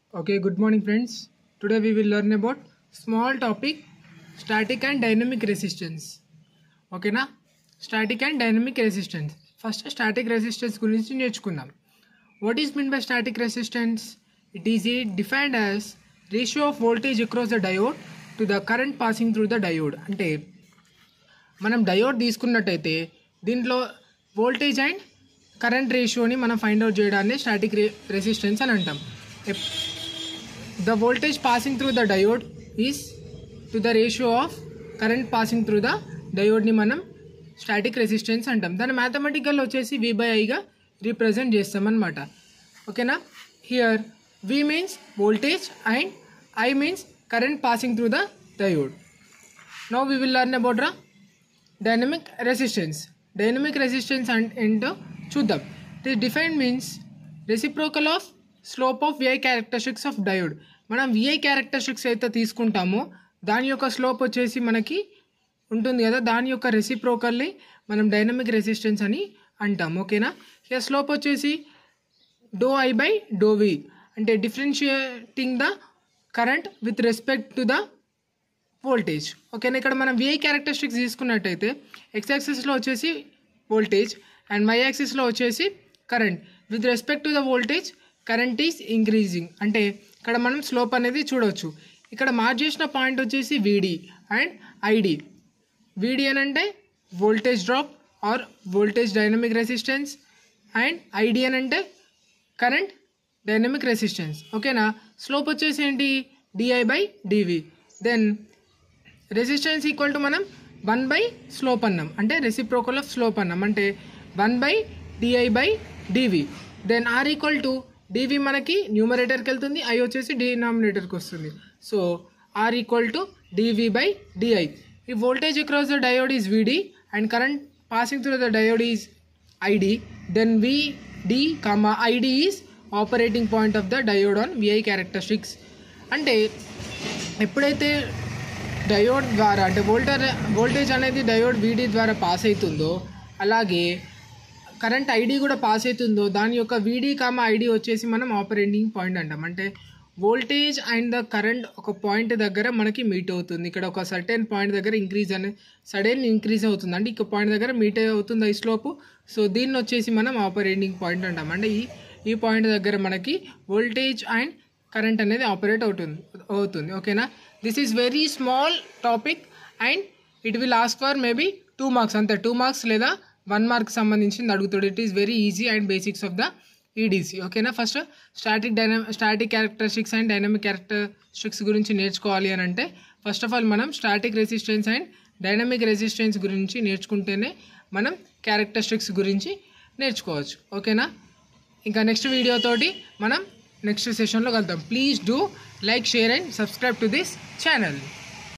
Okay, good morning, friends. Today we will learn about small topic static and dynamic resistance. ఓకేనా static and dynamic resistance first static resistance గురించి నేర్చుకుందాం what is mean by static resistance it is ఈ defined as ratio of voltage across the diode to the current passing through the diode అంటే మనం diode తీసుకున్నట్టయితే దీంట్లో voltage and current రేషియోని మనం find out చేయడాన్ని స్టాటిక్ రెసిస్టెన్స్ అని అంటాం the voltage passing through the diode is to the ratio of current passing through the డయోడ్ని మనం స్టాటిక్ రెసిస్టెన్స్ అంటాం దాని మ్యాథమెటికల్ వచ్చేసి వి బై ఐగా రీప్రజెంట్ చేస్తామన్నమాట ఓకేనా here V means voltage and I means current passing through the diode now we will learn about రా dynamic resistance dynamic resistance and ఏంటో చూద్దాం it is define means reciprocal of slope of V I characteristics of diode మనం V I characteristics అయితే తీసుకుంటామో దాని యొక్క slope వచ్చేసి మనకి ఉంటుంది కదా దాని యొక్క రెసిప్రోకల్ని మనం డైనమిక్ రెసిస్టెన్స్ అని అంటాం ఓకేనా ఇక స్లోప్ వచ్చేసి D I by D V అంటే differentiating the current with respect to the voltage ఓకేనా ఇక్కడ మనం విఐ క్యారెక్టరిస్టిక్స్ తీసుకున్నట్టయితే ఎక్స్ యాక్సిస్లో వచ్చేసి వోల్టేజ్ అండ్ వై యాక్సిస్లో వచ్చేసి current with respect to the voltage current is increasing అంటే ఇక్కడ మనం స్లోప్ అనేది చూడవచ్చు ఇక్కడ మార్క్ చేసిన పాయింట్ వచ్చేసి విడి అండ్ ఐడి విడి అని అంటే voltage drop or voltage dynamic resistance and I D అని అంటే కరెంట్ డైనమిక్ రెసిస్టెన్స్ ఓకేనా స్లోప్ వచ్చేసి ఏంటి D I by D V then resistance equal to మనం వన్ బై స్లోప్ అన్నాం అంటే రెసిప్రోకల్ ఆఫ్ స్లోప్ అన్నాం అంటే one by D I by D V then R equal to D V మనకి న్యూమరేటర్కి వెళ్తుంది ఐ వచ్చేసి డినామినేటర్కి వస్తుంది so R equal to D V by D I ఈ voltage across the diode is విడి and current passing through the diode is I D then V D comma I D is operating point of the diode on V I characteristics అంటే ఎప్పుడైతే diode ద్వారా అంటే వోల్టర్ voltage అనేది diode వీడి ద్వారా pass అవుతుందో అలాగే కరెంట్ ఐడి కూడా పాస్ అవుతుందో దాని యొక్క వీడి కామ ఐడి వచ్చేసి మనం ఆపరేటింగ్ పాయింట్ అంటాం అంటే వోల్టేజ్ అండ్ ద కరెంట్ ఒక పాయింట్ దగ్గర మనకి మీట్ అవుతుంది ఇక్కడ ఒక సర్టెన్ పాయింట్ దగ్గర ఇంక్రీజ్ అనే సడన్ ఇంక్రీజ్ అవుతుంది అంటే ఇక పాయింట్ దగ్గర మీట్ అవుతుంది ఈ స్లోపు సో దీన్ని వచ్చేసి మనం ఆపరేటింగ్ పాయింట్ అంటాం అంటే ఈ ఈ పాయింట్ దగ్గర మనకి వోల్టేజ్ అండ్ కరెంట్ అనేది ఆపరేట్ అవుతుంది అవుతుంది ఓకేనా this is very small topic and it will ask for maybe two marks అంతే టూ మార్క్స్ లేదా వన్ మార్క్ సంబంధించింది అడుగుతాడు it is very easy and basics of the EDC ఓకేనా ఫస్ట్ స్టాటిక్ డైనా static characteristics and dynamic characteristics గురించి నేర్చుకోవాలి అని అంటే ఫస్ట్ ఆఫ్ ఆల్ మనం static resistance and dynamic resistance గురించి నేర్చుకుంటేనే మనం క్యారెక్టరిస్టిక్స్ గురించి నేర్చుకోవచ్చు ఓకేనా ఇంకా నెక్స్ట్ వీడియోతోటి మనం నెక్స్ట్ సెషన్లో కలుద్దాం please do like share and subscribe to this channel